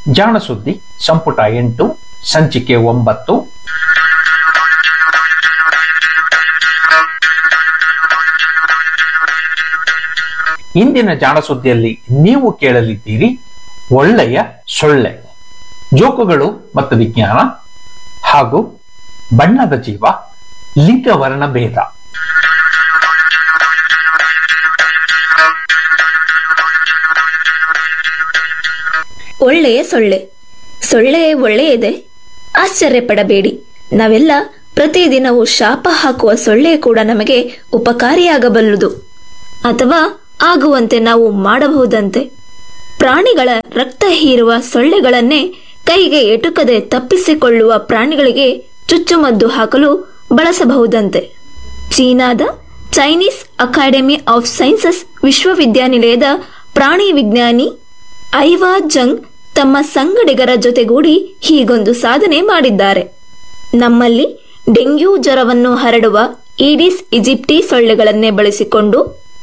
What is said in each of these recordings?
ಜಾಣ ಸುದ್ದಿ ಸಂಪುಟ ಎಂಟು ಸಂಚಿಕೆ ಒಂಬತ್ತು ಇಂದಿನ ಜಾಣ ಸುದ್ದಿಯಲ್ಲಿ ನೀವು ಕೇಳಲಿದ್ದೀರಿ ಒಳ್ಳೆಯ ಸೊಳ್ಳೆ ಜೋಕುಗಳು ಮತ್ತು ವಿಜ್ಞಾನ ಹಾಗೂ ಬಣ್ಣದ ಜೀವ ಲಿಂಗವರ್ಣ ಭೇದ ಒಳ್ಳೆಯ ಸೊಳ್ಳೆ ಸೊಳ್ಳೆ ಒಳ್ಳೆಯದೆ ಆಶ್ಚರ್ಯಪಡಬೇಡಿ ನಾವೆಲ್ಲ ಪ್ರತಿದಿನವೂ ಶಾಪ ಹಾಕುವ ಸೊಳ್ಳೆ ಕೂಡ ನಮಗೆ ಉಪಕಾರಿಯಾಗಬಲ್ಲುದು ಅಥವಾ ಆಗುವಂತೆ ನಾವು ಮಾಡಬಹುದಂತೆ ಪ್ರಾಣಿಗಳ ರಕ್ತ ಹೀರುವ ಸೊಳ್ಳೆಗಳನ್ನೇ ಕೈಗೆ ಎಟುಕದೆ ತಪ್ಪಿಸಿಕೊಳ್ಳುವ ಪ್ರಾಣಿಗಳಿಗೆ ಚುಚ್ಚುಮದ್ದು ಹಾಕಲು ಬಳಸಬಹುದಂತೆ ಚೀನಾದ ಚೈನೀಸ್ ಅಕಾಡೆಮಿ ಆಫ್ ಸೈನ್ಸಸ್ ವಿಶ್ವವಿದ್ಯಾನಿಲಯದ ಪ್ರಾಣಿ ವಿಜ್ಞಾನಿ ಐವಾ ಜಂಗ್ ತಮ್ಮ ಸಂಗಡಿಗರ ಜೊತೆಗೂಡಿ ಹೀಗೊಂದು ಸಾಧನೆ ಮಾಡಿದ್ದಾರೆ ನಮ್ಮಲ್ಲಿ ಡೆಂಗ್ಯೂ ಜ್ವರವನ್ನು ಹರಡುವ ಈಡಿಸ್ ಇಜಿಪ್ಟಿ ಸೊಳ್ಳೆಗಳನ್ನೇ ಬಳಸಿಕೊಂಡು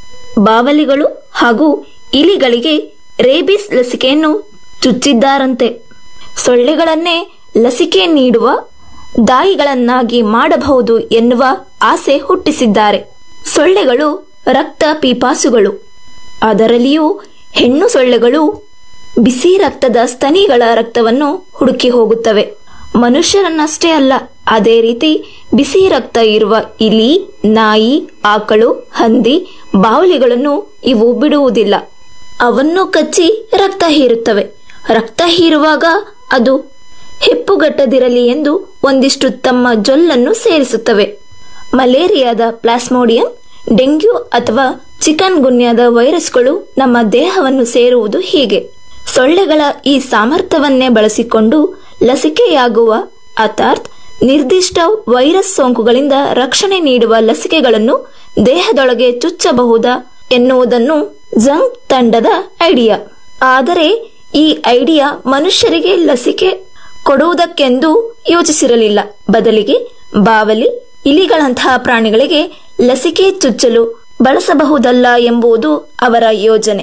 ಬಾವಲಿಗಳು ಹಾಗೂ ಇಲಿಗಳಿಗೆ ರೇಬಿಸ್ ಲಸಿಕೆಯನ್ನು ಚುಚ್ಚಿದ್ದಾರಂತೆ ಸೊಳ್ಳೆಗಳನ್ನೇ ಲಸಿಕೆ ನೀಡುವ ದಾಯಿಗಳನ್ನಾಗಿ ಮಾಡಬಹುದು ಎನ್ನುವ ಆಸೆ ಹುಟ್ಟಿಸಿದ್ದಾರೆ ಸೊಳ್ಳೆಗಳು ರಕ್ತ ಪೀಪಾಸುಗಳು ಅದರಲ್ಲಿಯೂ ಹೆಣ್ಣು ಸೊಳ್ಳೆಗಳು ಬಿಸಿ ರಕ್ತದ ಸ್ತನಿಗಳ ರಕ್ತವನ್ನು ಹುಡುಕಿ ಹೋಗುತ್ತವೆ ಮನುಷ್ಯರನ್ನಷ್ಟೇ ಅಲ್ಲ ಅದೇ ರೀತಿ ಬಿಸಿ ರಕ್ತ ಇರುವ ಇಲಿ ನಾಯಿ ಆಕಳು ಹಂದಿ ಬಾವಲಿಗಳನ್ನು ಇವು ಬಿಡುವುದಿಲ್ಲ ಅವನ್ನು ಕಚ್ಚಿ ರಕ್ತ ಹೀರುತ್ತವೆ ರಕ್ತ ಹೀರುವಾಗ ಅದು ಹೆಪ್ಪುಗಟ್ಟದಿರಲಿ ಎಂದು ಒಂದಿಷ್ಟು ತಮ್ಮ ಜೊಲ್ಲನ್ನು ಸೇರಿಸುತ್ತವೆ ಮಲೇರಿಯಾದ ಪ್ಲಾಸ್ಮೋಡಿಯಂ ಡೆಂಗ್ಯೂ ಅಥವಾ ಚಿಕನ್ ಗುನ್ಯಾದ ವೈರಸ್ಗಳು ನಮ್ಮ ದೇಹವನ್ನು ಸೇರುವುದು ಹೀಗೆ ಸೊಳ್ಳೆಗಳ ಈ ಸಾಮರ್ಥ್ಯವನ್ನೇ ಬಳಸಿಕೊಂಡು ಲಸಿಕೆಯಾಗುವ ಅರ್ಥಾತ್ ನಿರ್ದಿಷ್ಟ ವೈರಸ್ ಸೋಂಕುಗಳಿಂದ ರಕ್ಷಣೆ ನೀಡುವ ಲಸಿಕೆಗಳನ್ನು ದೇಹದೊಳಗೆ ಚುಚ್ಚಬಹುದಾ ಎನ್ನುವುದನ್ನು ಜಂಗ್ ತಂಡದ ಐಡಿಯಾ ಆದರೆ ಈ ಐಡಿಯಾ ಮನುಷ್ಯರಿಗೆ ಲಸಿಕೆ ಕೊಡುವುದಕ್ಕೆಂದು ಯೋಚಿಸಿರಲಿಲ್ಲ ಬದಲಿಗೆ ಬಾವಲಿ ಇಲಿಗಳಂತಹ ಪ್ರಾಣಿಗಳಿಗೆ ಲಸಿಕೆ ಚುಚ್ಚಲು ಬಳಸಬಹುದಲ್ಲ ಎಂಬುದು ಅವರ ಯೋಜನೆ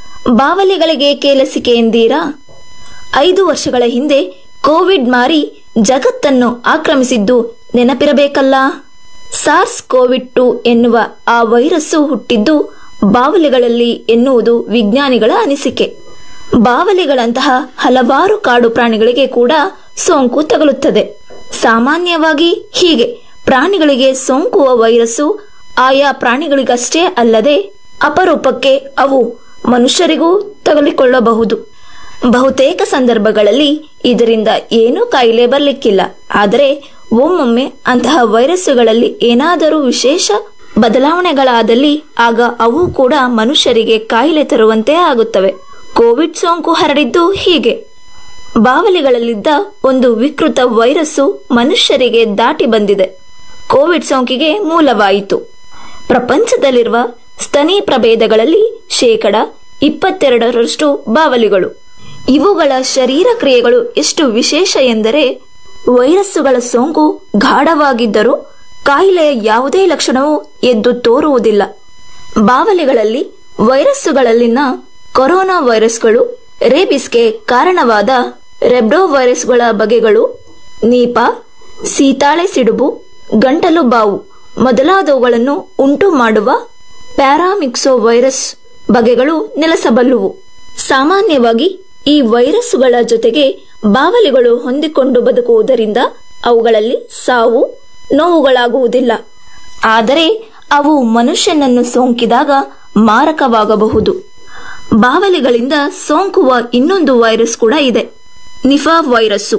ಬಾವಲಿಗಳಿಗೆ ಲಸಿಕೆ ಎಂದೀರಾ ಐದು ವರ್ಷಗಳ ಹಿಂದೆ ಕೋವಿಡ್ ಮಾರಿ ಜಗತ್ತನ್ನು ಆಕ್ರಮಿಸಿದ್ದು ನೆನಪಿರಬೇಕಲ್ಲ ಸಾರ್ಸ್ ಕೋವಿಡ್ ಟು ಎನ್ನುವ ಆ ವೈರಸ್ಸು ಹುಟ್ಟಿದ್ದು ಬಾವಲಿಗಳಲ್ಲಿ ಎನ್ನುವುದು ವಿಜ್ಞಾನಿಗಳ ಅನಿಸಿಕೆ ಬಾವಲಿಗಳಂತಹ ಹಲವಾರು ಕಾಡು ಪ್ರಾಣಿಗಳಿಗೆ ಕೂಡ ಸೋಂಕು ತಗುಲುತ್ತದೆ ಸಾಮಾನ್ಯವಾಗಿ ಹೀಗೆ ಪ್ರಾಣಿಗಳಿಗೆ ಸೋಂಕುವ ವೈರಸ್ಸು ಆಯಾ ಪ್ರಾಣಿಗಳಿಗಷ್ಟೇ ಅಲ್ಲದೆ ಅಪರೂಪಕ್ಕೆ ಅವು ಮನುಷ್ಯರಿಗೂ ತಗುಲಿಕೊಳ್ಳಬಹುದು ಬಹುತೇಕ ಸಂದರ್ಭಗಳಲ್ಲಿ ಇದರಿಂದ ಏನೂ ಕಾಯಿಲೆ ಬರಲಿಕ್ಕಿಲ್ಲ ಆದರೆ ಒಮ್ಮೊಮ್ಮೆ ಅಂತಹ ವೈರಸ್ಸುಗಳಲ್ಲಿ ಏನಾದರೂ ವಿಶೇಷ ಬದಲಾವಣೆಗಳಾದಲ್ಲಿ ಆಗ ಅವು ಕೂಡ ಮನುಷ್ಯರಿಗೆ ಕಾಯಿಲೆ ತರುವಂತೆ ಆಗುತ್ತವೆ ಕೋವಿಡ್ ಸೋಂಕು ಹರಡಿದ್ದು ಹೀಗೆ ಬಾವಲಿಗಳಲ್ಲಿದ್ದ ಒಂದು ವಿಕೃತ ವೈರಸ್ಸು ಮನುಷ್ಯರಿಗೆ ದಾಟಿ ಬಂದಿದೆ ಕೋವಿಡ್ ಸೋಂಕಿಗೆ ಮೂಲವಾಯಿತು ಪ್ರಪಂಚದಲ್ಲಿರುವ ಸ್ತನಿ ಪ್ರಭೇದಗಳಲ್ಲಿ ಶೇಕಡ ಇಪ್ಪತ್ತೆರಡರಷ್ಟು ಬಾವಲಿಗಳು ಇವುಗಳ ಶರೀರ ಕ್ರಿಯೆಗಳು ಎಷ್ಟು ವಿಶೇಷ ಎಂದರೆ ವೈರಸ್ಸುಗಳ ಸೋಂಕು ಗಾಢವಾಗಿದ್ದರೂ ಕಾಯಿಲೆಯ ಯಾವುದೇ ಲಕ್ಷಣವೂ ಎದ್ದು ತೋರುವುದಿಲ್ಲ ಬಾವಲಿಗಳಲ್ಲಿ ವೈರಸ್ಸುಗಳಲ್ಲಿನ ಕೊರೋನಾ ವೈರಸ್ಗಳು ರೇಬಿಸ್ಗೆ ಕಾರಣವಾದ ರೆಬ್ಡೋ ವೈರಸ್ಗಳ ಬಗೆಗಳು ನೀಪ ಸೀತಾಳೆ ಸಿಡುಬು ಗಂಟಲು ಬಾವು ಮೊದಲಾದವುಗಳನ್ನು ಉಂಟು ಮಾಡುವ ಪ್ಯಾರಾಮಿಕ್ಸೋ ವೈರಸ್ ಬಗೆಗಳು ನೆಲೆಸಬಲ್ಲುವು ಸಾಮಾನ್ಯವಾಗಿ ಈ ವೈರಸ್ಸುಗಳ ಜೊತೆಗೆ ಬಾವಲಿಗಳು ಹೊಂದಿಕೊಂಡು ಬದುಕುವುದರಿಂದ ಅವುಗಳಲ್ಲಿ ಸಾವು ನೋವುಗಳಾಗುವುದಿಲ್ಲ ಆದರೆ ಅವು ಮನುಷ್ಯನನ್ನು ಸೋಂಕಿದಾಗ ಮಾರಕವಾಗಬಹುದು ಬಾವಲಿಗಳಿಂದ ಸೋಂಕುವ ಇನ್ನೊಂದು ವೈರಸ್ ಕೂಡ ಇದೆ ನಿಫಾ ವೈರಸ್ಸು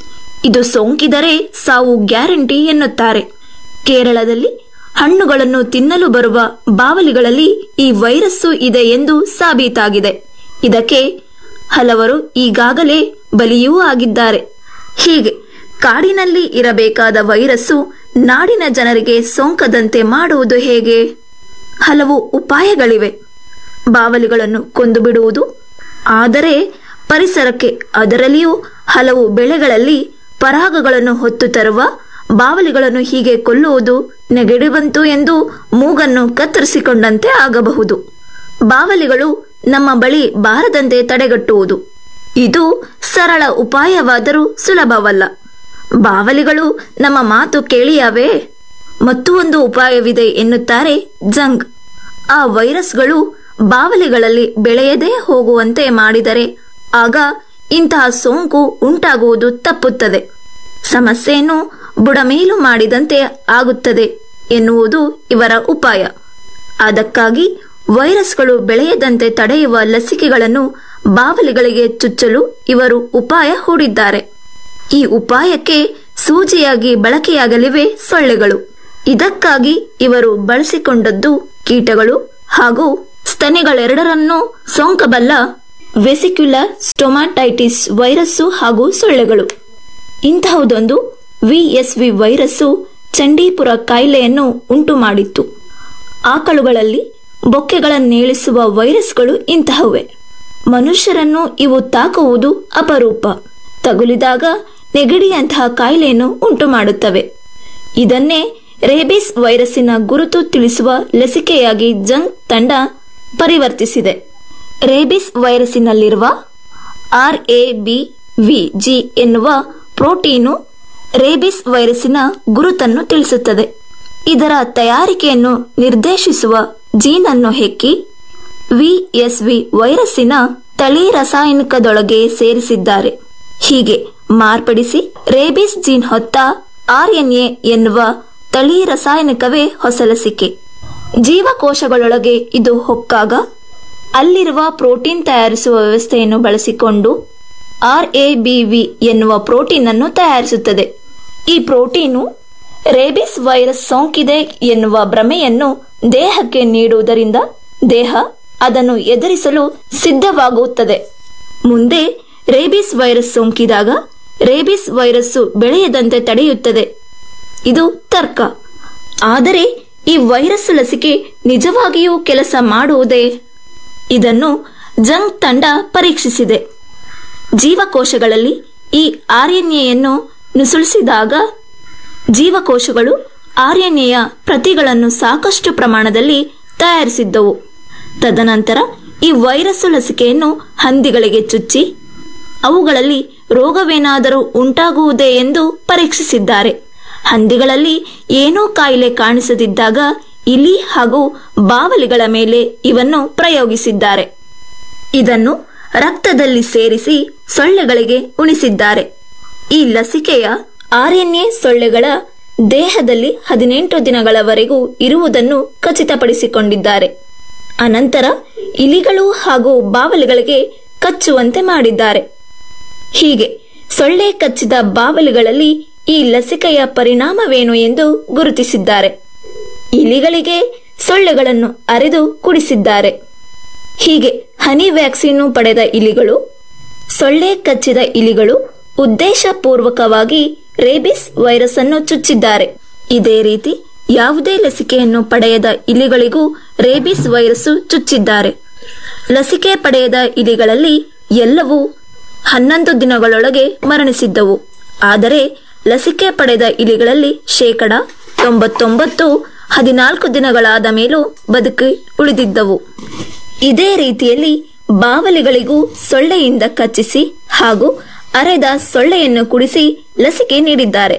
ಇದು ಸೋಂಕಿದರೆ ಸಾವು ಗ್ಯಾರಂಟಿ ಎನ್ನುತ್ತಾರೆ ಕೇರಳದಲ್ಲಿ ಹಣ್ಣುಗಳನ್ನು ತಿನ್ನಲು ಬರುವ ಬಾವಲಿಗಳಲ್ಲಿ ಈ ವೈರಸ್ಸು ಇದೆ ಎಂದು ಸಾಬೀತಾಗಿದೆ ಇದಕ್ಕೆ ಹಲವರು ಈಗಾಗಲೇ ಬಲಿಯೂ ಆಗಿದ್ದಾರೆ ಹೀಗೆ ಕಾಡಿನಲ್ಲಿ ಇರಬೇಕಾದ ವೈರಸ್ಸು ನಾಡಿನ ಜನರಿಗೆ ಸೋಂಕದಂತೆ ಮಾಡುವುದು ಹೇಗೆ ಹಲವು ಉಪಾಯಗಳಿವೆ ಬಾವಲಿಗಳನ್ನು ಕೊಂದು ಬಿಡುವುದು ಆದರೆ ಪರಿಸರಕ್ಕೆ ಅದರಲ್ಲಿಯೂ ಹಲವು ಬೆಳೆಗಳಲ್ಲಿ ಪರಾಗಗಳನ್ನು ಹೊತ್ತು ತರುವ ಬಾವಲಿಗಳನ್ನು ಹೀಗೆ ಕೊಲ್ಲುವುದು ನೆಗೆಡಿಬಂತು ಎಂದು ಮೂಗನ್ನು ಕತ್ತರಿಸಿಕೊಂಡಂತೆ ಆಗಬಹುದು ಬಾವಲಿಗಳು ನಮ್ಮ ಬಳಿ ಬಾರದಂತೆ ತಡೆಗಟ್ಟುವುದು ಇದು ಸರಳ ಉಪಾಯವಾದರೂ ಸುಲಭವಲ್ಲ ಬಾವಲಿಗಳು ನಮ್ಮ ಮಾತು ಕೇಳಿಯಾವೇ ಮತ್ತು ಒಂದು ಉಪಾಯವಿದೆ ಎನ್ನುತ್ತಾರೆ ಜಂಗ್ ಆ ವೈರಸ್ಗಳು ಬಾವಲಿಗಳಲ್ಲಿ ಬೆಳೆಯದೇ ಹೋಗುವಂತೆ ಮಾಡಿದರೆ ಆಗ ಇಂತಹ ಸೋಂಕು ಉಂಟಾಗುವುದು ತಪ್ಪುತ್ತದೆ ಸಮಸ್ಯೆಯನ್ನು ಬುಡಮೇಲು ಮಾಡಿದಂತೆ ಆಗುತ್ತದೆ ಎನ್ನುವುದು ಇವರ ಉಪಾಯ ಅದಕ್ಕಾಗಿ ವೈರಸ್ಗಳು ಬೆಳೆಯದಂತೆ ತಡೆಯುವ ಲಸಿಕೆಗಳನ್ನು ಬಾವಲಿಗಳಿಗೆ ಚುಚ್ಚಲು ಇವರು ಉಪಾಯ ಹೂಡಿದ್ದಾರೆ ಈ ಉಪಾಯಕ್ಕೆ ಸೂಜಿಯಾಗಿ ಬಳಕೆಯಾಗಲಿವೆ ಸೊಳ್ಳೆಗಳು ಇದಕ್ಕಾಗಿ ಇವರು ಬಳಸಿಕೊಂಡದ್ದು ಕೀಟಗಳು ಹಾಗೂ ಸ್ತನಿಗಳೆರಡರನ್ನೂ ಸೋಂಕಬಲ್ಲ ವೆಸಿಕ್ಯುಲರ್ ಸ್ಟೊಮಾಟೈಟಿಸ್ ವೈರಸ್ಸು ಹಾಗೂ ಸೊಳ್ಳೆಗಳು ಇಂತಹುದೊಂದು ವಿಎಸ್ವಿ ವೈರಸ್ಸು ಚಂಡೀಪುರ ಕಾಯಿಲೆಯನ್ನು ಉಂಟು ಮಾಡಿತ್ತು ಆಕಳುಗಳಲ್ಲಿ ಬೊಕ್ಕೆಗಳನ್ನೇಳಿಸುವ ವೈರಸ್ಗಳು ಇಂತಹವೇ ಮನುಷ್ಯರನ್ನು ಇವು ತಾಕುವುದು ಅಪರೂಪ ತಗುಲಿದಾಗ ನೆಗಡಿಯಂತಹ ಕಾಯಿಲೆಯನ್ನು ಉಂಟು ಮಾಡುತ್ತವೆ ಇದನ್ನೇ ರೇಬಿಸ್ ವೈರಸ್ಸಿನ ಗುರುತು ತಿಳಿಸುವ ಲಸಿಕೆಯಾಗಿ ಜಂಗ್ ತಂಡ ಪರಿವರ್ತಿಸಿದೆ ರೇಬಿಸ್ ವೈರಸ್ಸಿನಲ್ಲಿರುವ R A B V G ಎನ್ನುವ ಪ್ರೋಟೀನು ರೇಬಿಸ್ ವೈರಸ್ಸಿನ ಗುರುತನ್ನು ತಿಳಿಸುತ್ತದೆ ಇದರ ತಯಾರಿಕೆಯನ್ನು ನಿರ್ದೇಶಿಸುವ ಜೀನ್ ಅನ್ನು ಹೆಕ್ಕಿ ವಿಎಸ್ವಿ ವೈರಸ್ಸಿನ ತಳಿ ರಾಸಾಯನಿಕದೊಳಗೆ ಸೇರಿಸಿದ್ದಾರೆ ಹೀಗೆ ಮಾರ್ಪಡಿಸಿ ರೇಬಿಸ್ ಜೀನ್ ಹೊತ್ತ ಆರ್ಎನ್ಎ ಎನ್ನುವ ತಳಿ ರಾಸಾಯನಿಕವೇ ಹೊಸ ಲಸಿಕೆ ಜೀವಕೋಶಗಳೊಳಗೆ ಇದು ಹೊಕ್ಕಾಗ ಅಲ್ಲಿರುವ ಪ್ರೋಟೀನ್ ತಯಾರಿಸುವ ವ್ಯವಸ್ಥೆಯನ್ನು ಬಳಸಿಕೊಂಡು ಆರ್ಎಬಿವಿ ಎನ್ನುವ ಪ್ರೋಟೀನ್ ಅನ್ನು ತಯಾರಿಸುತ್ತದೆ ಈ ಪ್ರೋಟೀನು ರೇಬಿಸ್ ವೈರಸ್ ಸೋಂಕಿದೆ ಎನ್ನುವ ಭ್ರಮೆಯನ್ನು ದೇಹಕ್ಕೆ ನೀಡುವುದರಿಂದ ದೇಹ ಅದನ್ನು ಎದುರಿಸಲು ಸಿದ್ಧವಾಗುತ್ತದೆ ಮುಂದೆ ರೇಬಿಸ್ ವೈರಸ್ ಸೋಂಕಿದಾಗ ರೇಬಿಸ್ ವೈರಸ್ಸು ಬೆಳೆಯದಂತೆ ತಡೆಯುತ್ತದೆ ಇದು ತರ್ಕ ಆದರೆ ಈ ವೈರಸ್ ಲಸಿಕೆ ನಿಜವಾಗಿಯೂ ಕೆಲಸ ಮಾಡುವುದೇ ಇದನ್ನು ಜಂಗ್ ತಂಡ ಪರೀಕ್ಷಿಸಿದೆ ಜೀವಕೋಶಗಳಲ್ಲಿ ಈ ಆರ್ಎನ್ಎಯನ್ನು ನುಸುಳಿಸಿದಾಗ ಜೀವಕೋಶಗಳು ಆರ್ಎನ್ಎಯ ಪ್ರತಿಗಳನ್ನು ಸಾಕಷ್ಟು ಪ್ರಮಾಣದಲ್ಲಿ ತಯಾರಿಸಿದ್ದವು ತದನಂತರ ಈ ವೈರಸ್ ಲಸಿಕೆಯನ್ನು ಹಂದಿಗಳಿಗೆ ಚುಚ್ಚಿ ಅವುಗಳಲ್ಲಿ ರೋಗವೇನಾದರೂ ಉಂಟಾಗುವುದೇ ಎಂದು ಪರೀಕ್ಷಿಸಿದ್ದಾರೆ ಹಂದಿಗಳಲ್ಲಿ ಏನೂ ಕಾಯಿಲೆ ಕಾಣಿಸದಿದ್ದಾಗ ಇಲಿ ಹಾಗೂ ಬಾವಲಿಗಳ ಮೇಲೆ ಇವನ್ನು ಪ್ರಯೋಗಿಸಿದ್ದಾರೆ ಇದನ್ನು ರಕ್ತದಲ್ಲಿ ಸೇರಿಸಿ ಸೊಳ್ಳೆಗಳಿಗೆ ಉಣಿಸಿದ್ದಾರೆ ಈ ಲಸಿಕೆಯ ಆರ್ಎನ್ಎ ಸೊಳ್ಳೆಗಳ ದೇಹದಲ್ಲಿ ಹದಿನೆಂಟು ದಿನಗಳವರೆಗೂ ಇರುವುದನ್ನು ಖಚಿತಪಡಿಸಿಕೊಂಡಿದ್ದಾರೆ ಅನಂತರ ಇಲಿಗಳು ಹಾಗೂ ಬಾವಲಿಗಳಿಗೆ ಕಚ್ಚುವಂತೆ ಮಾಡಿದ್ದಾರೆ ಹೀಗೆ ಸೊಳ್ಳೆ ಕಚ್ಚಿದ ಬಾವಲಿಗಳಲ್ಲಿ ಈ ಲಸಿಕೆಯ ಪರಿಣಾಮವೇನು ಎಂದು ಗುರುತಿಸಿದ್ದಾರೆ ಇಲಿಗಳಿಗೆ ಸೊಳ್ಳೆಗಳನ್ನು ಅರೆದು ಕುಡಿಸಿದ್ದಾರೆ ಹೀಗೆ ಹನಿ ವ್ಯಾಕ್ಸಿನ್ ಪಡೆದ ಇಲಿಗಳು ಸೊಳ್ಳೆ ಕಚ್ಚಿದ ಇಲಿಗಳು ಉದ್ದೇಶಪೂರ್ವಕವಾಗಿ ರೇಬಿಸ್ ವೈರಸ್ ಅನ್ನು ಚುಚ್ಚಿದ್ದಾರೆ ಇದೇ ರೀತಿ ಯಾವುದೇ ಲಸಿಕೆಯನ್ನು ಪಡೆಯದ ಇಲಿಗಳಿಗೂ ರೇಬಿಸ್ ವೈರಸ್ಸು ಚುಚ್ಚಿದ್ದಾರೆ ಲಸಿಕೆ ಪಡೆಯದ ಇಲಿಗಳಲ್ಲಿ ಎಲ್ಲವೂ ಹನ್ನೊಂದು ದಿನಗಳೊಳಗೆ ಮರಣಿಸಿದ್ದವು ಆದರೆ ಲಸಿಕೆ ಪಡೆದ ಇಲಿಗಳಲ್ಲಿ ಶೇಕಡ ತೊಂಬತ್ತೊಂಬತ್ತು ಹದಿನಾಲ್ಕು ದಿನಗಳಾದ ಮೇಲೂ ಬದುಕಿ ಉಳಿದಿದ್ದವು ಇದೇ ರೀತಿಯಲ್ಲಿ ಬಾವಲಿಗಳಿಗೂ ಸೊಳ್ಳೆಯಿಂದ ಕಚ್ಚಿಸಿ ಹಾಗೂ ಅರೆದ ಸೊಳ್ಳೆಯನ್ನು ಕುಡಿಸಿ ಲಸಿಕೆ ನೀಡಿದ್ದಾರೆ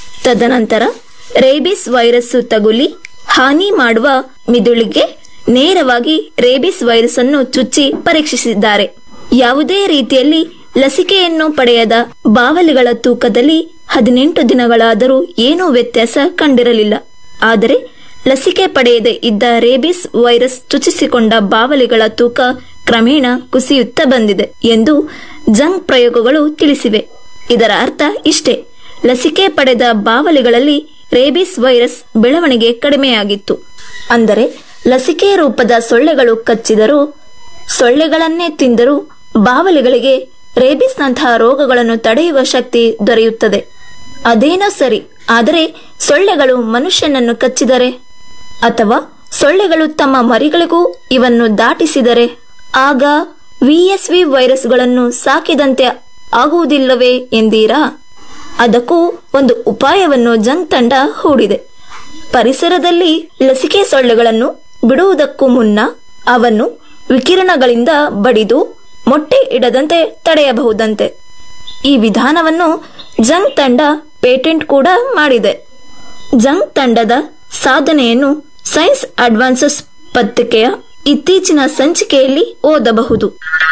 ತದನಂತರ ರೇಬಿಸ್ ವೈರಸ್ಸು ತಗುಲಿ ಹಾನಿ ಮಾಡುವ ಮಿದುಳಿಗೆ ನೇರವಾಗಿ ರೇಬಿಸ್ ವೈರಸ್ ಅನ್ನು ಚುಚ್ಚಿ ಪರೀಕ್ಷಿಸಿದ್ದಾರೆ ಯಾವುದೇ ರೀತಿಯಲ್ಲಿ ಲಸಿಕೆಯನ್ನು ಪಡೆಯದ ಬಾವಲಿಗಳ ತೂಕದಲ್ಲಿ ಹದಿನೆಂಟು ದಿನಗಳಾದರೂ ಏನೂ ವ್ಯತ್ಯಾಸ ಕಂಡಿರಲಿಲ್ಲ ಆದರೆ ಲಸಿಕೆ ಪಡೆಯದೆ ಇದ್ದ ರೇಬಿಸ್ ವೈರಸ್ ಚುಚ್ಚಿಸಿಕೊಂಡ ಬಾವಲಿಗಳ ತೂಕ ಕ್ರಮೇಣ ಕುಸಿಯುತ್ತಾ ಬಂದಿದೆ ಎಂದು ಜಂಗ್ ಪ್ರಯೋಗಗಳು ತಿಳಿಸಿವೆ ಇದರ ಅರ್ಥ ಇಷ್ಟೇ ಲಸಿಕೆ ಪಡೆದ ಬಾವಲಿಗಳಲ್ಲಿ ರೇಬಿಸ್ ವೈರಸ್ ಬೆಳವಣಿಗೆ ಕಡಿಮೆಯಾಗಿತ್ತು ಅಂದರೆ ಲಸಿಕೆ ರೂಪದ ಸೊಳ್ಳೆಗಳು ಕಚ್ಚಿದರೂ ಸೊಳ್ಳೆಗಳನ್ನೇ ತಿಂದರೂ ಬಾವಲಿಗಳಿಗೆ ರೇಬಿಸ್ನಂತಹ ರೋಗಗಳನ್ನು ತಡೆಯುವ ಶಕ್ತಿ ದೊರೆಯುತ್ತದೆ ಅದೇನೋ ಸರಿ ಆದರೆ ಸೊಳ್ಳೆಗಳು ಮನುಷ್ಯನನ್ನು ಕಚ್ಚಿದರೆ ಅಥವಾ ಸೊಳ್ಳೆಗಳು ತಮ್ಮ ಮರಿಗಳಿಗೂ ಇವನ್ನು ದಾಟಿಸಿದರೆ ಆಗ ವಿಎಸ್ವಿ ವೈರಸ್ಗಳನ್ನು ಸಾಕಿದಂತೆ ಆಗುವುದಿಲ್ಲವೇ ಎಂದೀರಾ ಅದಕ್ಕೂ ಒಂದು ಉಪಾಯವನ್ನು ಜಂಗ್ ತಂಡ ಹೂಡಿದೆ ಪರಿಸರದಲ್ಲಿ ಲಸಿಕೆ ಸೊಳ್ಳೆಗಳನ್ನು ಬಿಡುವುದಕ್ಕೂ ಮುನ್ನ ಅವನ್ನು ವಿಕಿರಣಗಳಿಂದ ಬಡಿದು ಮೊಟ್ಟೆ ಇಡದಂತೆ ತಡೆಯಬಹುದಂತೆ ಈ ವಿಧಾನವನ್ನು ಜಂಗ್ ತಂಡ ಪೇಟೆಂಟ್ ಕೂಡ ಮಾಡಿದೆ ಜಂಗ್ ತಂಡದ ಸಾಧನೆಯನ್ನು ಸೈನ್ಸ್ ಅಡ್ವಾನ್ಸಸ್ ಪತ್ರಿಕೆಯ ಇತ್ತೀಚಿನ ಸಂಚಿಕೆಯಲ್ಲಿ ಓದಬಹುದು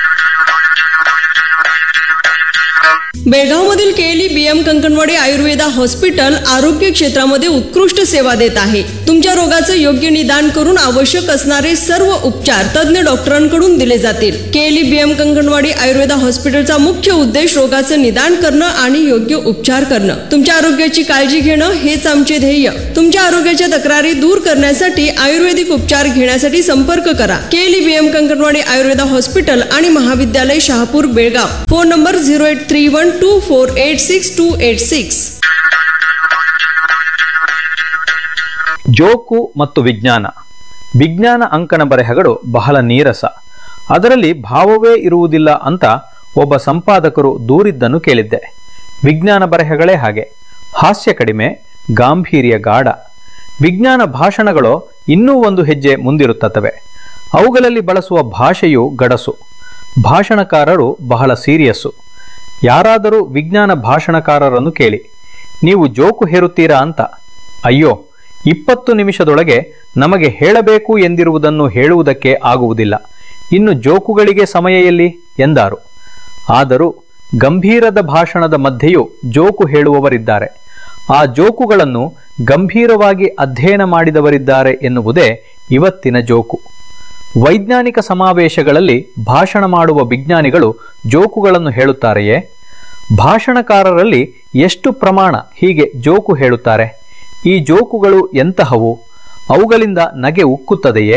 बेळगावमधील KLE BM Kankanwadi Ayurveda hospital आरोग्य क्षेत्रामध्ये उत्कृष्ट सेवा देत आहे तुमच्या रोगाचं योग्य निदान करून आवश्यक असणारे सर्व उपचार तज्ज्ञ डॉक्टरांकडून दिले जातील केएलई बीएम कंकणवाडी आयुर्वेदा हॉस्पिटलचा मुख्य उद्देश रोगाचं निदान करणं आणि योग्य उपचार करणं तुमच्या आरोग्याची काळजी घेणं हेच आमचे ध्येय तुमच्या आरोग्याच्या तक्रारी दूर करण्यासाठी आयुर्वेदिक उपचार घेण्यासाठी संपर्क करा KLE BM Kankanwadi Ayurveda hospital आणि महाविद्यालय Shahapur Belgaum phone number zero eight three one two four eight six two eight six joke ಮತ್ತು ವಿಜ್ಞಾನ ವಿಜ್ಞಾನ ಅಂಕಣ ಬರೆಹಗಳು ಬಹಳ ನೀರಸ ಅದರಲ್ಲಿ ಭಾವವೇ ಇರುವುದಿಲ್ಲ ಅಂತ ಒಬ್ಬ ಸಂಪಾದಕರು ದೂರಿದ್ದನ್ನು ಕೇಳಿದ್ದೆ ವಿಜ್ಞಾನ ಬರೆಹಗಳೇ ಹಾಗೆ ಹಾಸ್ಯ ಕಡಿಮೆ ಗಾಂಭೀರ್ಯ ಗಾಢ ವಿಜ್ಞಾನ ಭಾಷಣಗಳು ಇನ್ನೂ ಒಂದು ಹೆಜ್ಜೆ ಮುಂದಿರುತ್ತವೆ ಅವುಗಳಲ್ಲಿ ಬಳಸುವ ಭಾಷೆಯು ಗಡಸು ಭಾಷಣಕಾರರು ಬಹಳ ಸೀರಿಯಸ್ಸು ಯಾರಾದರೂ ವಿಜ್ಞಾನ ಭಾಷಣಕಾರರನ್ನು ಕೇಳಿ ನೀವು ಜೋಕು ಹೇರುತ್ತೀರಾ ಅಂತ ಅಯ್ಯೋ ಇಪ್ಪತ್ತು ನಿಮಿಷದೊಳಗೆ ನಮಗೆ ಹೇಳಬೇಕು ಎಂದಿರುವುದನ್ನು ಹೇಳುವುದಕ್ಕೆ ಆಗುವುದಿಲ್ಲ ಇನ್ನು ಜೋಕುಗಳಿಗೆ ಸಮಯ ಎಲ್ಲಿ ಎಂದಾರು ಆದರೂ ಗಂಭೀರದ ಭಾಷಣದ ಮಧ್ಯೆಯೂ ಜೋಕು ಹೇಳುವವರಿದ್ದಾರೆ ಆ ಜೋಕುಗಳನ್ನು ಗಂಭೀರವಾಗಿ ಅಧ್ಯಯನ ಮಾಡಿದವರಿದ್ದಾರೆ ಎನ್ನುವುದೇ ಇವತ್ತಿನ ಜೋಕು ವೈಜ್ಞಾನಿಕ ಸಮಾವೇಶಗಳಲ್ಲಿ ಭಾಷಣ ಮಾಡುವ ವಿಜ್ಞಾನಿಗಳು ಜೋಕುಗಳನ್ನು ಹೇಳುತ್ತಾರೆಯೇ ಭಾಷಣಕಾರರಲ್ಲಿ ಎಷ್ಟು ಪ್ರಮಾಣ ಹೀಗೆ ಜೋಕು ಹೇಳುತ್ತಾರೆ ಈ ಜೋಕುಗಳು ಎಂತಹವು ಅವುಗಳಿಂದ ನಗೆ ಉಕ್ಕುತ್ತದೆಯೇ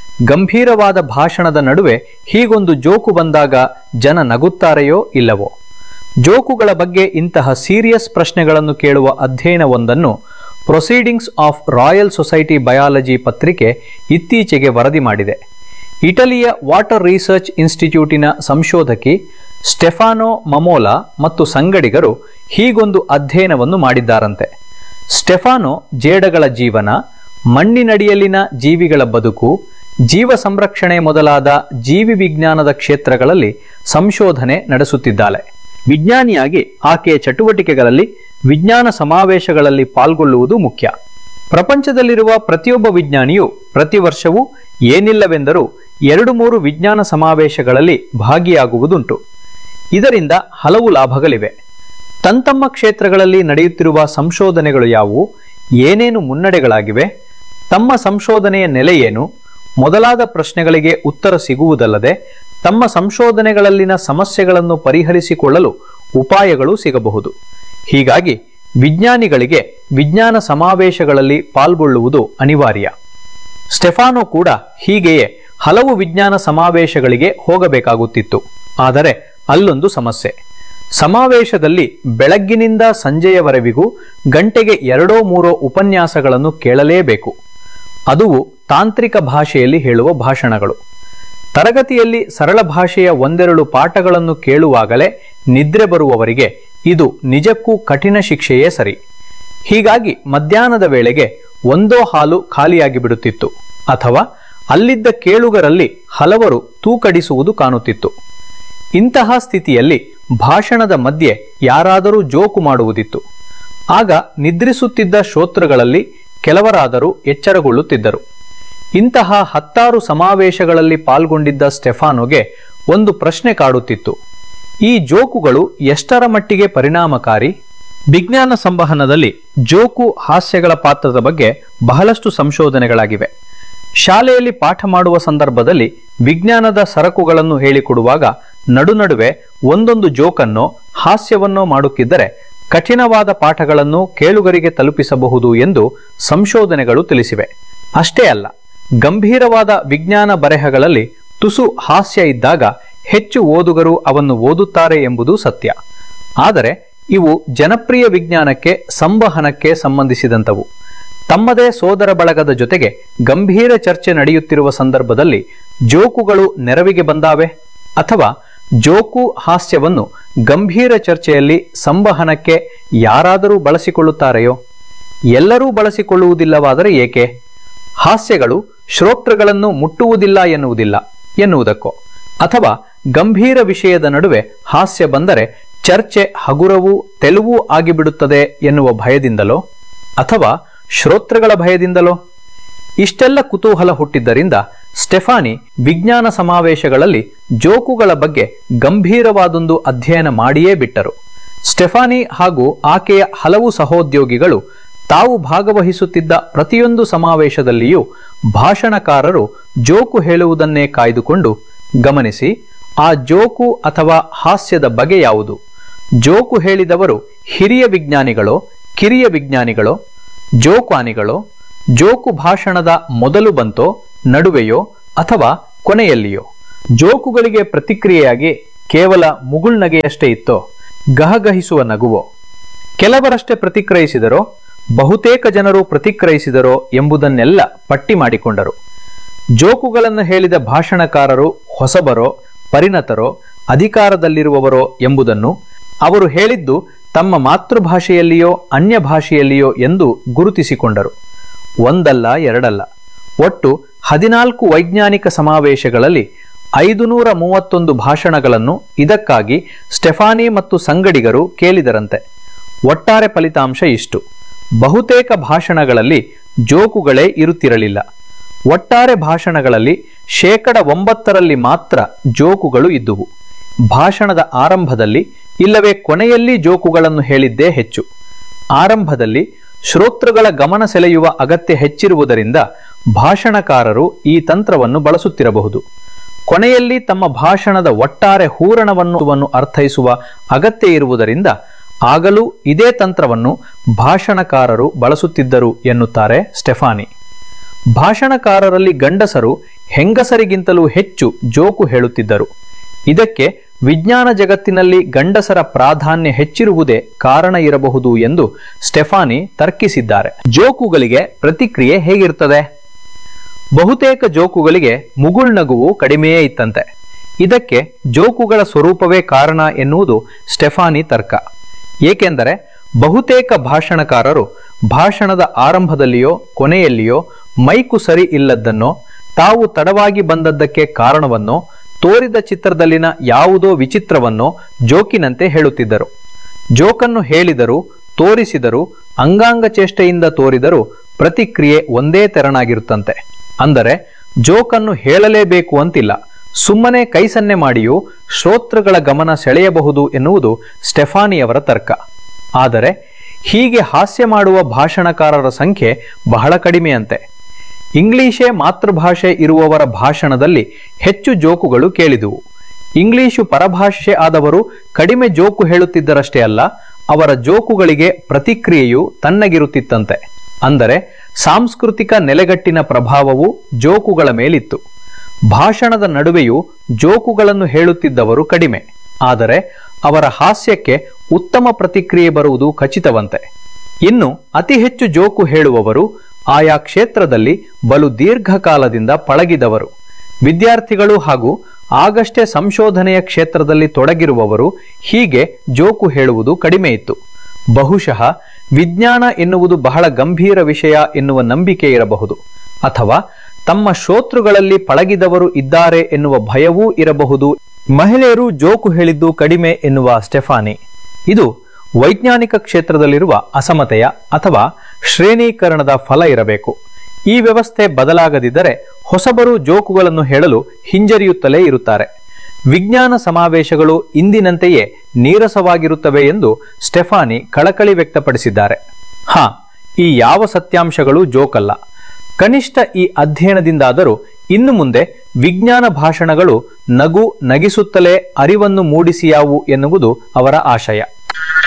ಗಂಭೀರವಾದ ಭಾಷಣದ ನಡುವೆ ಹೀಗೊಂದು ಜೋಕು ಬಂದಾಗ ಜನ ನಗುತ್ತಾರೆಯೋ ಇಲ್ಲವೋ ಜೋಕುಗಳ ಬಗ್ಗೆ ಇಂತಹ ಸೀರಿಯಸ್ ಪ್ರಶ್ನೆಗಳನ್ನು ಕೇಳುವ ಅಧ್ಯಯನವೊಂದನ್ನು Proceedings of Royal Society Biology ಪತ್ರಿಕೆ ಇತ್ತೀಚೆಗೆ ವರದಿ ಮಾಡಿದೆ ಇಟಲಿಯ ವಾಟರ್ ರಿಸರ್ಚ್ ಇನ್ಸ್ಟಿಟ್ಯೂಟಿನ ಸಂಶೋಧಕಿ ಸ್ಟೆಫಾನೋ ಮಮೋಲಾ ಮತ್ತು ಸಂಗಡಿಗರು ಹೀಗೊಂದು ಅಧ್ಯಯನವನ್ನು ಮಾಡಿದ್ದಾರಂತೆ ಸ್ಟೆಫಾನೋ ಜೇಡಗಳ ಜೀವನ ಮಣ್ಣಿನಡಿಯಲ್ಲಿನ ಜೀವಿಗಳ ಬದುಕು ಜೀವ ಸಂರಕ್ಷಣೆ ಮೊದಲಾದ ಜೀವಿ ವಿಜ್ಞಾನದ ಕ್ಷೇತ್ರಗಳಲ್ಲಿ ಸಂಶೋಧನೆ ನಡೆಸುತ್ತಿದ್ದಾಳೆ ವಿಜ್ಞಾನಿಯಾಗಿ ಆಕೆಯ ಚಟುವಟಿಕೆಗಳಲ್ಲಿ ವಿಜ್ಞಾನ ಸಮಾವೇಶಗಳಲ್ಲಿ ಪಾಲ್ಗೊಳ್ಳುವುದು ಮುಖ್ಯ ಪ್ರಪಂಚದಲ್ಲಿರುವ ಪ್ರತಿಯೊಬ್ಬ ವಿಜ್ಞಾನಿಯು ಪ್ರತಿ ವರ್ಷವೂ ಏನಿಲ್ಲವೆಂದರೂ ಎರಡು ಮೂರು ವಿಜ್ಞಾನ ಸಮಾವೇಶಗಳಲ್ಲಿ ಭಾಗಿಯಾಗುವುದುಂಟು ಇದರಿಂದ ಹಲವು ಲಾಭಗಳಿವೆ ತಂತಮ್ಮ ಕ್ಷೇತ್ರಗಳಲ್ಲಿ ನಡೆಯುತ್ತಿರುವ ಸಂಶೋಧನೆಗಳು ಯಾವುವು ಏನೇನು ಮುನ್ನಡೆಗಳಾಗಿವೆ ತಮ್ಮ ಸಂಶೋಧನೆಯ ನೆಲೆ ಏನು ಮೊದಲಾದ ಪ್ರಶ್ನೆಗಳಿಗೆ ಉತ್ತರ ಸಿಗುವುದಲ್ಲದೆ ತಮ್ಮ ಸಂಶೋಧನೆಗಳಲ್ಲಿನ ಸಮಸ್ಯೆಗಳನ್ನು ಪರಿಹರಿಸಿಕೊಳ್ಳಲು ಉಪಾಯಗಳು ಸಿಗಬಹುದು ಹೀಗಾಗಿ ವಿಜ್ಞಾನಿಗಳಿಗೆ ವಿಜ್ಞಾನ ಸಮಾವೇಶಗಳಲ್ಲಿ ಪಾಲ್ಗೊಳ್ಳುವುದು ಅನಿವಾರ್ಯ ಸ್ಟೆಫಾನೋ ಕೂಡ ಹೀಗೆಯೇ ಹಲವು ವಿಜ್ಞಾನ ಸಮಾವೇಶಗಳಿಗೆ ಹೋಗಬೇಕಾಗುತ್ತಿತ್ತು ಆದರೆ ಅಲ್ಲೊಂದು ಸಮಸ್ಯೆ ಸಮಾವೇಶದಲ್ಲಿ ಬೆಳಗ್ಗಿನಿಂದ ಸಂಜೆಯವರೆವಿಗೂ ಗಂಟೆಗೆ ಎರಡೋ ಮೂರೋ ಉಪನ್ಯಾಸಗಳನ್ನು ಕೇಳಲೇಬೇಕು ಅದುವು ತಾಂತ್ರಿಕ ಭಾಷೆಯಲ್ಲಿ ಹೇಳುವ ಭಾಷಣಗಳು ತರಗತಿಯಲ್ಲಿ ಸರಳ ಭಾಷೆಯ ಒಂದೆರಡು ಪಾಠಗಳನ್ನು ಕೇಳುವಾಗಲೇ ನಿದ್ರೆ ಬರುವವರಿಗೆ ಇದು ನಿಜಕ್ಕೂ ಕಠಿಣ ಶಿಕ್ಷೆಯೇ ಸರಿ ಹೀಗಾಗಿ ಮಧ್ಯಾಹ್ನದ ವೇಳೆಗೆ ಒಂದೋ ಹಾಲು ಖಾಲಿಯಾಗಿ ಬಿಡುತ್ತಿತ್ತು ಅಥವಾ ಅಲ್ಲಿದ್ದ ಕೇಳುಗರಲ್ಲಿ ಹಲವರು ತೂಕಡಿಸುವುದು ಕಾಣುತ್ತಿತ್ತು ಇಂತಹ ಸ್ಥಿತಿಯಲ್ಲಿ ಭಾಷಣದ ಮಧ್ಯೆ ಯಾರಾದರೂ ಜೋಕು ಮಾಡುವುದಿತ್ತು ಆಗ ನಿದ್ರಿಸುತ್ತಿದ್ದ ಶ್ರೋತೃಗಳಲ್ಲಿ ಕೆಲವರಾದರೂ ಎಚ್ಚರಗೊಳ್ಳುತ್ತಿದ್ದರು ಇಂತಹ ಹತ್ತಾರು ಸಮಾವೇಶಗಳಲ್ಲಿ ಪಾಲ್ಗೊಂಡಿದ್ದ ಸ್ಟೆಫಾನೋಗೆ ಒಂದು ಪ್ರಶ್ನೆ ಕಾಡುತ್ತಿತ್ತು ಈ ಜೋಕುಗಳು ಎಷ್ಟರ ಮಟ್ಟಿಗೆ ಪರಿಣಾಮಕಾರಿ ವಿಜ್ಞಾನ ಸಂವಹನದಲ್ಲಿ ಜೋಕು ಹಾಸ್ಯಗಳ ಪಾತ್ರದ ಬಗ್ಗೆ ಬಹಳಷ್ಟು ಸಂಶೋಧನೆಗಳಾಗಿವೆ ಶಾಲೆಯಲ್ಲಿ ಪಾಠ ಮಾಡುವ ಸಂದರ್ಭದಲ್ಲಿ ವಿಜ್ಞಾನದ ಸರಕುಗಳನ್ನು ಹೇಳಿಕೊಡುವಾಗ ನಡುನಡುವೆ ಒಂದೊಂದು ಜೋಕನ್ನೋ ಹಾಸ್ಯವನ್ನೋ ಮಾಡುತ್ತಿದ್ದರೆ ಕಠಿಣವಾದ ಪಾಠಗಳನ್ನು ಕೇಳುಗರಿಗೆ ತಲುಪಿಸಬಹುದು ಎಂದು ಸಂಶೋಧನೆಗಳು ತಿಳಿಸಿವೆ ಅಷ್ಟೇ ಅಲ್ಲ ಗಂಭೀರವಾದ ವಿಜ್ಞಾನ ಬರೆಹಗಳಲ್ಲಿ ತುಸು ಹಾಸ್ಯ ಇದ್ದಾಗ ಹೆಚ್ಚು ಓದುಗರು ಅವನ್ನು ಓದುತ್ತಾರೆ ಎಂಬುದು ಸತ್ಯ ಆದರೆ ಇವು ಜನಪ್ರಿಯ ವಿಜ್ಞಾನಕ್ಕೆ ಸಂವಹನಕ್ಕೆ ಸಂಬಂಧಿಸಿದಂತವು ತಮ್ಮದೇ ಸೋದರ ಬಳಗದ ಜೊತೆಗೆ ಗಂಭೀರ ಚರ್ಚೆ ನಡೆಯುತ್ತಿರುವ ಸಂದರ್ಭದಲ್ಲಿ ಜೋಕುಗಳು ನೆರವಿಗೆ ಬಂದಾವೆ ಅಥವಾ ಜೋಕು ಹಾಸ್ಯವನ್ನು ಗಂಭೀರ ಚರ್ಚೆಯಲ್ಲಿ ಸಂವಹನಕ್ಕೆ ಯಾರಾದರೂ ಬಳಸಿಕೊಳ್ಳುತ್ತಾರೆಯೋ ಎಲ್ಲರೂ ಬಳಸಿಕೊಳ್ಳುವುದಿಲ್ಲವಾದರೆ ಏಕೆ ಹಾಸ್ಯಗಳು ಶ್ರೋತೃಗಳನ್ನು ಮುಟ್ಟುವುದಿಲ್ಲ ಎನ್ನುವುದಿಲ್ಲ ಎನ್ನುವುದಕ್ಕೋ ಅಥವಾ ಗಂಭೀರ ವಿಷಯದ ನಡುವೆ ಹಾಸ್ಯ ಬಂದರೆ ಚರ್ಚೆ ಹಗುರವೂ ತೆಲುವು ಆಗಿಬಿಡುತ್ತದೆ ಎನ್ನುವ ಭಯದಿಂದಲೋ ಅಥವಾ ಶ್ರೋತೃಗಳ ಭಯದಿಂದಲೋ ಇಷ್ಟೆಲ್ಲ ಕುತೂಹಲ ಹುಟ್ಟಿದ್ದರಿಂದ ಸ್ಟೆಫಾನಿ ವಿಜ್ಞಾನ ಸಮಾವೇಶಗಳಲ್ಲಿ ಜೋಕುಗಳ ಬಗ್ಗೆ ಗಂಭೀರವಾದೊಂದು ಅಧ್ಯಯನ ಮಾಡಿಯೇ ಬಿಟ್ಟರು ಸ್ಟೆಫಾನಿ ಹಾಗೂ ಆಕೆಯ ಹಲವು ಸಹೋದ್ಯೋಗಿಗಳು ತಾವು ಭಾಗವಹಿಸುತ್ತಿದ್ದ ಪ್ರತಿಯೊಂದು ಸಮಾವೇಶದಲ್ಲಿಯೂ ಭಾಷಣಕಾರರು ಜೋಕು ಹೇಳುವುದನ್ನೇ ಕಾಯ್ದುಕೊಂಡು ಗಮನಿಸಿ ಆ ಜೋಕು ಅಥವಾ ಹಾಸ್ಯದ ಬಗೆ ಯಾವುದು ಜೋಕು ಹೇಳಿದವರು ಹಿರಿಯ ವಿಜ್ಞಾನಿಗಳೋ ಕಿರಿಯ ವಿಜ್ಞಾನಿಗಳೋ ಜೋಕ್ವಾನಿಗಳೋ ಜೋಕು ಭಾಷಣದ ಮೊದಲು ಬಂತೋ ನಡುವೆಯೋ ಅಥವಾ ಕೊನೆಯಲ್ಲಿಯೋ ಜೋಕುಗಳಿಗೆ ಪ್ರತಿಕ್ರಿಯೆಯಾಗಿ ಕೇವಲ ಮುಗುಳ್ನಗೆಯಷ್ಟೇ ಇತ್ತೋ ಗಹಗಹಿಸುವ ನಗುವೋ ಕೆಲವರಷ್ಟೇ ಪ್ರತಿಕ್ರಿಯಿಸಿದರೋ ಬಹುತೇಕ ಜನರು ಪ್ರತಿಕ್ರಿಯಿಸಿದರೋ ಎಂಬುದನ್ನೆಲ್ಲ ಪಟ್ಟಿ ಮಾಡಿಕೊಂಡರು ಜೋಕುಗಳನ್ನು ಹೇಳಿದ ಭಾಷಣಕಾರರು ಹೊಸಬರೋ ಪರಿಣತರೋ ಅಧಿಕಾರದಲ್ಲಿರುವವರೋ ಎಂಬುದನ್ನು ಅವರು ಹೇಳಿದ್ದು ತಮ್ಮ ಮಾತೃಭಾಷೆಯಲ್ಲಿಯೋ ಅನ್ಯ ಭಾಷೆಯಲ್ಲಿಯೋ ಎಂದು ಗುರುತಿಸಿಕೊಂಡರು ಒಂದಲ್ಲ ಎರಡಲ್ಲ ಒಟ್ಟು ಹದಿನಾಲ್ಕು ವೈಜ್ಞಾನಿಕ ಸಮಾವೇಶಗಳಲ್ಲಿ ಐದುನೂರ ಮೂವತ್ತೊಂದು ಭಾಷಣಗಳನ್ನು ಇದಕ್ಕಾಗಿ ಸ್ಟೆಫಾನಿ ಮತ್ತು ಸಂಗಡಿಗರು ಕೇಳಿದರಂತೆ ಒಟ್ಟಾರೆ ಫಲಿತಾಂಶ ಇಷ್ಟು ಬಹುತೇಕ ಭಾಷಣಗಳಲ್ಲಿ ಜೋಕುಗಳೇ ಇರುತ್ತಿರಲಿಲ್ಲ ಒಟ್ಟಾರೆ ಭಾಷಣಗಳಲ್ಲಿ ಶೇಕಡ ಒಂಬತ್ತರಲ್ಲಿ ಮಾತ್ರ ಜೋಕುಗಳು ಇದ್ದುವು ಭಾಷಣದ ಆರಂಭದಲ್ಲಿ ಇಲ್ಲವೇ ಕೊನೆಯಲ್ಲಿ ಜೋಕುಗಳನ್ನು ಹೇಳಿದ್ದೇ ಹೆಚ್ಚು ಆರಂಭದಲ್ಲಿ ಶ್ರೋತೃಗಳ ಗಮನ ಸೆಳೆಯುವ ಅಗತ್ಯ ಹೆಚ್ಚಿರುವುದರಿಂದ ಭಾಷಣಕಾರರು ಈ ತಂತ್ರವನ್ನು ಬಳಸುತ್ತಿರಬಹುದು ಕೊನೆಯಲ್ಲಿ ತಮ್ಮ ಭಾಷಣದ ಒಟ್ಟಾರೆ ಹೂರಣವನ್ನು ಅರ್ಥೈಸುವ ಅಗತ್ಯ ಇರುವುದರಿಂದ ಆಗಲೂ ಇದೇ ತಂತ್ರವನ್ನು ಭಾಷಣಕಾರರು ಬಳಸುತ್ತಿದ್ದರು ಎನ್ನುತ್ತಾರೆ ಸ್ಟೆಫಾನಿ ಭಾಷಣಕಾರರಲ್ಲಿ ಗಂಡಸರು ಹೆಂಗಸರಿಗಿಂತಲೂ ಹೆಚ್ಚು ಜೋಕು ಹೇಳುತ್ತಿದ್ದರು ಇದಕ್ಕೆ ವಿಜ್ಞಾನ ಜಗತ್ತಿನಲ್ಲಿ ಗಂಡಸರ ಪ್ರಾಧಾನ್ಯ ಹೆಚ್ಚಿರುವುದೇ ಕಾರಣ ಇರಬಹುದು ಎಂದು ಸ್ಟೆಫಾನಿ ತರ್ಕಿಸಿದ್ದಾರೆ ಜೋಕುಗಳಿಗೆ ಪ್ರತಿಕ್ರಿಯೆ ಹೇಗಿರ್ತದೆ ಬಹುತೇಕ ಜೋಕುಗಳಿಗೆ ಮುಗುಳ್ನಗುವು ಕಡಿಮೆಯೇ ಇತ್ತಂತೆ ಇದಕ್ಕೆ ಜೋಕುಗಳ ಸ್ವರೂಪವೇ ಕಾರಣ ಎನ್ನುವುದು ಸ್ಟೆಫಾನಿ ತರ್ಕ ಏಕೆಂದರೆ ಬಹುತೇಕ ಭಾಷಣಕಾರರು ಭಾಷಣದ ಆರಂಭದಲ್ಲಿಯೋ ಕೊನೆಯಲ್ಲಿಯೋ ಮೈಕು ಸರಿ ಇಲ್ಲದ್ದನ್ನೋ ತಾವು ತಡವಾಗಿ ಬಂದದ್ದಕ್ಕೆ ಕಾರಣವನ್ನೋ ತೋರಿದ ಚಿತ್ರದಲ್ಲಿನ ಯಾವುದೋ ವಿಚಿತ್ರವನ್ನೋ ಜೋಕಿನಂತೆ ಹೇಳುತ್ತಿದ್ದರು ಜೋಕನ್ನು ಹೇಳಿದರು ತೋರಿಸಿದರು ಅಂಗಾಂಗ ಚೇಷ್ಟೆಯಿಂದ ತೋರಿದರೂ ಪ್ರತಿಕ್ರಿಯೆ ಒಂದೇ ತೆರನಾಗಿರುತ್ತಂತೆ ಅಂದರೆ ಜೋಕನ್ನು ಹೇಳಲೇಬೇಕು ಅಂತಿಲ್ಲ ಸುಮ್ಮನೆ ಕೈ ಸನ್ನೆ ಮಾಡಿಯೂ ಶ್ರೋತೃಗಳ ಗಮನ ಸೆಳೆಯಬಹುದು ಎನ್ನುವುದು ಸ್ಟೆಫಾನಿಯವರ ತರ್ಕ ಆದರೆ ಹೀಗೆ ಹಾಸ್ಯ ಮಾಡುವ ಭಾಷಣಕಾರರ ಸಂಖ್ಯೆ ಬಹಳ ಕಡಿಮೆಯಂತೆ ಇಂಗ್ಲಿಷೇ ಮಾತೃಭಾಷೆ ಇರುವವರ ಭಾಷಣದಲ್ಲಿ ಹೆಚ್ಚು ಜೋಕುಗಳು ಕೇಳಿದುವು ಇಂಗ್ಲಿಶು ಪರಭಾಷೆ ಆದವರು ಕಡಿಮೆ ಜೋಕು ಹೇಳುತ್ತಿದ್ದರಷ್ಟೇ ಅಲ್ಲ ಅವರ ಜೋಕುಗಳಿಗೆ ಪ್ರತಿಕ್ರಿಯೆಯು ತನ್ನಗಿರುತ್ತಿತ್ತಂತೆ ಅಂದರೆ ಸಾಂಸ್ಕೃತಿಕ ನೆಲೆಗಟ್ಟಿನ ಪ್ರಭಾವವು ಜೋಕುಗಳ ಮೇಲಿತ್ತು ಭಾಷಣದ ನಡುವೆಯೂ ಜೋಕುಗಳನ್ನು ಹೇಳುತ್ತಿದ್ದವರು ಕಡಿಮೆ ಆದರೆ ಅವರ ಹಾಸ್ಯಕ್ಕೆ ಉತ್ತಮ ಪ್ರತಿಕ್ರಿಯೆ ಬರುವುದು ಖಚಿತವಂತೆ ಇನ್ನು ಅತಿ ಹೆಚ್ಚು ಜೋಕು ಹೇಳುವವರು ಆಯಾ ಕ್ಷೇತ್ರದಲ್ಲಿ ಬಲು ದೀರ್ಘಕಾಲದಿಂದ ಪಳಗಿದವರು ವಿದ್ಯಾರ್ಥಿಗಳು ಹಾಗೂ ಆಗಷ್ಟೇ ಸಂಶೋಧನೆಯ ಕ್ಷೇತ್ರದಲ್ಲಿ ತೊಡಗಿರುವವರು ಹೀಗೆ ಜೋಕು ಹೇಳುವುದು ಕಡಿಮೆ ಇತ್ತು ಬಹುಶಃ ವಿಜ್ಞಾನ ಎನ್ನುವುದು ಬಹಳ ಗಂಭೀರ ವಿಷಯ ಎನ್ನುವ ನಂಬಿಕೆ ಇರಬಹುದು ಅಥವಾ ತಮ್ಮ ಶ್ರೋತೃಗಳಲ್ಲಿ ಪಳಗಿದವರು ಇದ್ದಾರೆ ಎನ್ನುವ ಭಯವೂ ಇರಬಹುದು ಮಹಿಳೆಯರು ಜೋಕು ಹೇಳಿದ್ದು ಕಡಿಮೆ ಎನ್ನುವ ಸ್ಟೆಫಾನಿ ಇದು ವೈಜ್ಞಾನಿಕ ಕ್ಷೇತ್ರದಲ್ಲಿರುವ ಅಸಮತೆಯ ಅಥವಾ ಶ್ರೇಣೀಕರಣದ ಫಲ ಇರಬೇಕು ಈ ವ್ಯವಸ್ಥೆ ಬದಲಾಗದಿದ್ದರೆ ಹೊಸಬರು ಜೋಕುಗಳನ್ನು ಹೇಳಲು ಹಿಂಜರಿಯುತ್ತಲೇ ಇರುತ್ತಾರೆ ವಿಜ್ಞಾನ ಸಮಾವೇಶಗಳು ಇಂದಿನಂತೆಯೇ ನೀರಸವಾಗಿರುತ್ತವೆ ಎಂದು ಸ್ಟೆಫಾನಿ ಕಳಕಳಿ ವ್ಯಕ್ತಪಡಿಸಿದ್ದಾರೆ ಹಾ ಈ ಯಾವ ಸತ್ಯಾಂಶಗಳು ಜೋಕಲ್ಲ ಕನಿಷ್ಠ ಈ ಅಧ್ಯಯನದಿಂದಾದರೂ ಇನ್ನು ಮುಂದೆ ವಿಜ್ಞಾನ ಭಾಷಣಗಳು ನಗು ನಗಿಸುತ್ತಲೇ ಅರಿವನ್ನು ಮೂಡಿಸಿಯಾವು ಎನ್ನುವುದು ಅವರ ಆಶಯ